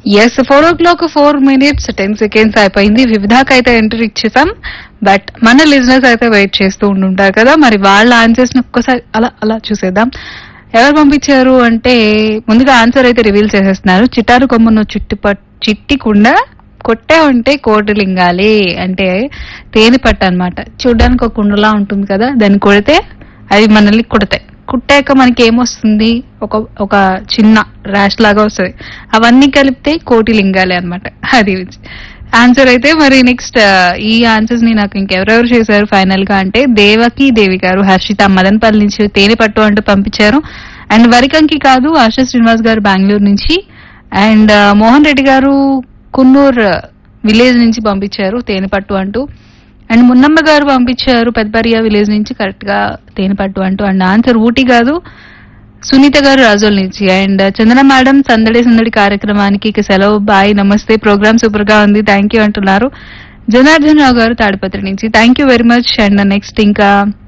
yes four o'clock four minutes ten seconds అయిపోయింది వివిధాకి అయితే ఎంటర్ ఇచ్చేసాం బట్ మన లిజినెస్ అయితే వెయిట్ చేస్తూ ఉంటుంటారు కదా మరి వాళ్ళ ఆన్సర్స్ ని ఒక్కసారి అలా అలా చూసేద్దాం ఎవరు పంపించారు అంటే ముందుగా ఆన్సర్ అయితే రివీల్ చేసేస్తున్నారు చిటారు కొమ్మను చుట్టి పట్ చిట్టికుండా కొట్టే ఉంటే కోటి లింగాలి అంటే తేనె పట్టు అనమాట చూడడానికి ఒక కుండలా ఉంటుంది కదా దాన్ని కొడితే అవి మనల్ని కుడతాయి కుట్టాక మనకి ఏమొస్తుంది ఒక ఒక చిన్న ర్యాష్ లాగా వస్తుంది అవన్నీ కలిపితే కోటి లింగాలే అన్నమాట అది ఆన్సర్ అయితే మరి నెక్స్ట్ ఈ ఆన్సర్స్ ని నాకు ఇంకెవరెవరు చేశారు ఫైనల్ గా అంటే దేవకి దేవి గారు హర్షిత మదన్పల్లి నుంచి తేనె పట్టు అంటూ పంపించారు అండ్ వరికంకి కాదు ఆశా శ్రీనివాస్ గారు బెంగళూరు నుంచి అండ్ మోహన్ రెడ్డి గారు కున్నూర్ విలేజ్ నుంచి పంపించారు తేనె పట్టు అంటూ అండ్ మున్నమ్మ గారు పంపించారు పెద్దపరియా విలేజ్ నుంచి కరెక్ట్ గా తేనె పట్టు అంటూ అండ్ ఆన్సర్ ఊటీ కాదు సునీత గారు రాజోల్ నుంచి అండ్ చందన మేడం సందడి సందడి కార్యక్రమానికి ఇక సెలవు బాయ్ నమస్తే ప్రోగ్రామ్ సూపర్ గా ఉంది థ్యాంక్ యూ అంటున్నారు జనార్దన్ రావు గారు తాడిపత్రి నుంచి thank you very much and next ఇంకా